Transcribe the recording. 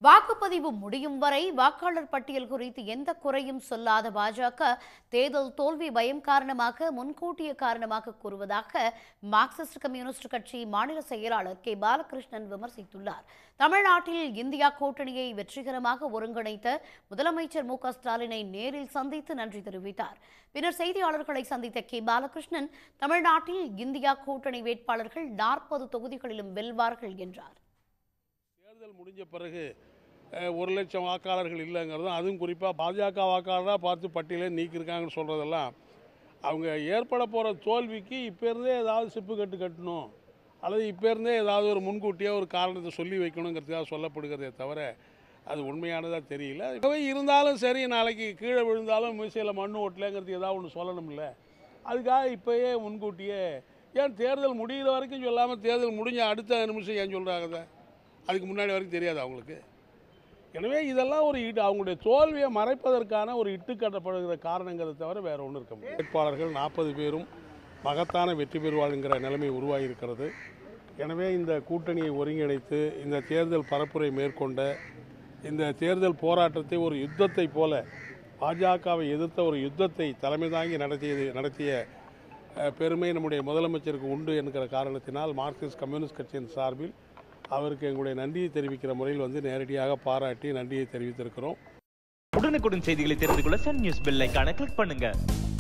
வாக்குப்பதிவு முடியும் வரை வாக்காளர் பட்டியல் குறித்து எந்த குறையும் சொல்லாத பாஜக தேர்தல் தோல்வி பயம் காரணமாக முன்கூட்டிய காரணமாக கூறுவதாக மார்க்சிஸ்ட் கம்யூனிஸ்ட் கட்சி மாநில செயலாளர் கே பாலகிருஷ்ணன் விமர்சித்துள்ளார் தமிழ்நாட்டில் இந்தியா கூட்டணியை வெற்றிகரமாக ஒருங்கிணைத்த முதலமைச்சர் மு க ஸ்டாலினை நேரில் சந்தித்து நன்றி தெரிவித்தார் பின்னர் செய்தியாளர்களை சந்தித்த கே பாலகிருஷ்ணன் தமிழ்நாட்டில் இந்தியா கூட்டணி வேட்பாளர்கள் நாற்பது தொகுதிகளிலும் வெல்வார்கள் என்றார் தேர்தல் முடிஞ்ச பிறகு அஹ், ஒரு லட்சம் வாக்காளர்கள் இல்லைங்கிறதும் அதுவும் குறிப்பாக பாஜக வாக்காளராக பார்த்து பட்டியலே நீக்கியிருக்காங்கன்னு சொல்கிறதெல்லாம் அவங்க ஏற்பட போகிற தோல்விக்கு இப்போ இருந்தே ஏதாவது சிப்பு கட்டு கட்டணும் அல்லது இப்போ இருந்தே ஏதாவது ஒரு முன்கூட்டியே ஒரு காரணத்தை சொல்லி வைக்கணுங்கிறதுக்காக சொல்லப்படுகிறதே தவிர அது உண்மையானதாக தெரியல இப்போவே இருந்தாலும் சரி நாளைக்கு கீழே விழுந்தாலும் மீசையில் மண் ஓட்டலைங்கிறது ஏதாவது ஒன்று சொல்லணும்ல அதுக்காக இப்போயே முன்கூட்டியே ஏன் தேர்தல் முடிகிற வரைக்கும் சொல்லாமல் தேர்தல் முடிஞ்ச அடுத்த நிமிஷம் ஏன் சொல்கிறாங்க அதை? அதுக்கு முன்னாடி வரைக்கும் தெரியாது அவங்களுக்கு எனவே இதெல்லாம் ஒரு இட்டு அவங்களுடைய தோல்வியை மறைப்பதற்கான ஒரு இட்டுக்கட்டப்படுகிற காரணங்கிறத தவிர வேற ஒன்றும் இருக்க முடியாது வேட்பாளர்கள் நாற்பது பேரும் மகத்தான வெற்றி பெறுவாள்ங்கிற நிலைமை உருவாகியிருக்கிறது எனவே இந்த கூட்டணியை ஒருங்கிணைத்து இந்த தேர்தல் பரப்புரை மேற்கொண்ட இந்த தேர்தல் போராட்டத்தை ஒரு யுத்தத்தை போல பாஜகவை எதிர்த்த ஒரு யுத்தத்தை தலைமை தாங்கி நடத்தியது நடத்திய அஹ், பெருமை நம்முடைய முதலமைச்சருக்கு உண்டு என்கிற காரணத்தினால் மார்க்சிஸ்ட் கம்யூனிஸ்ட் கட்சியின் சார்பில் அவருக்கு எங்களுடைய நன்றியை தெரிவிக்கிற முறையில் வந்து நேரடியாக பாராட்டி நன்றியை தெரிவித்திருக்கிறோம் உடனுக்குடன் செய்திகளை தெரிந்து கொள்ள சன் நியூஸ் பெல் ஐகானை கிளிக் பண்ணுங்க